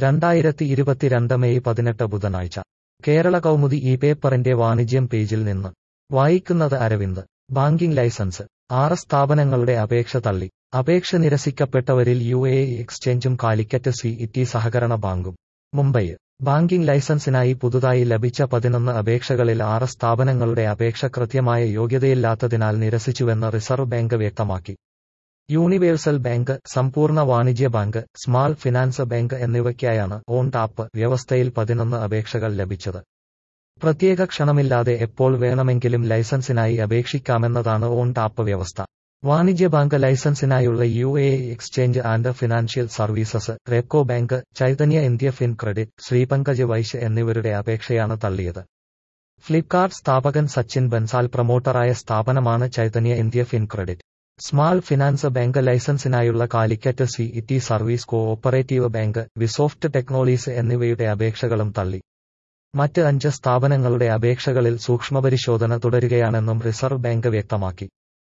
രണ്ടായിരത്തി ഇരുപത്തിരണ്ട് മെയ് പതിനെട്ട് ബുധനാഴ്ച കേരള കൗമുദി ഈ പേപ്പറിന്റെ വാണിജ്യം പേജിൽ നിന്ന് വായിക്കുന്നത് അരവിന്ദ് ബാങ്കിംഗ് ലൈസൻസ് ആറ് സ്ഥാപനങ്ങളുടെ അപേക്ഷ തള്ളി അപേക്ഷ നിരസിക്കപ്പെട്ടവരിൽ യു എ എക്സ്ചേഞ്ചും കാലിക്കറ്റ് സി ഇറ്റി സഹകരണ ബാങ്കും മുംബൈ ബാങ്കിംഗ് ലൈസൻസിനായി പുതുതായി ലഭിച്ച പതിനൊന്ന് അപേക്ഷകളിൽ ആറ് സ്ഥാപനങ്ങളുടെ അപേക്ഷ കൃത്യമായ യോഗ്യതയില്ലാത്തതിനാൽ നിരസിച്ചുവെന്ന് റിസർവ് ബാങ്ക് വ്യക്തമാക്കി യൂണിവേഴ്സൽ ബാങ്ക് സമ്പൂർണ്ണ വാണിജ്യ ബാങ്ക് സ്മാൾ ഫിനാൻസ് ബാങ്ക് എന്നിവയ്ക്കായാണ് ഓൺ ടാപ്പ് വ്യവസ്ഥയിൽ പതിനൊന്ന് അപേക്ഷകൾ ലഭിച്ചത് പ്രത്യേക ക്ഷണമില്ലാതെ എപ്പോൾ വേണമെങ്കിലും ലൈസൻസിനായി അപേക്ഷിക്കാമെന്നതാണ് ഓൺ ടാപ്പ് വ്യവസ്ഥ വാണിജ്യ ബാങ്ക് ലൈസൻസിനായുള്ള U A exchange and financial services Repco bank Chaitanya India fin credit Shri Pankaj Vaishya എന്നിവരുടെ അപേക്ഷയാണ് തള്ളിയത് ഫ്ലിപ്കാർട്ട് സ്ഥാപകൻ സച്ചിൻ ബൻസാൽ പ്രൊമോട്ടറായ സ്ഥാപനമാണ് Chaitanya India fin credit small finance bank ലൈസൻസിനായുള്ള Calicut city service cooperative bank Visoft technologies എന്നിവയുടെ അപേക്ഷകളും തള്ളി മറ്റ് അഞ്ച് സ്ഥാപനങ്ങളുടെ അപേക്ഷകളിൽ സൂക്ഷ്മപരിശോധന തുടരുകയാണെന്നും റിസർവ് ബാങ്ക് വ്യക്തമാക്കി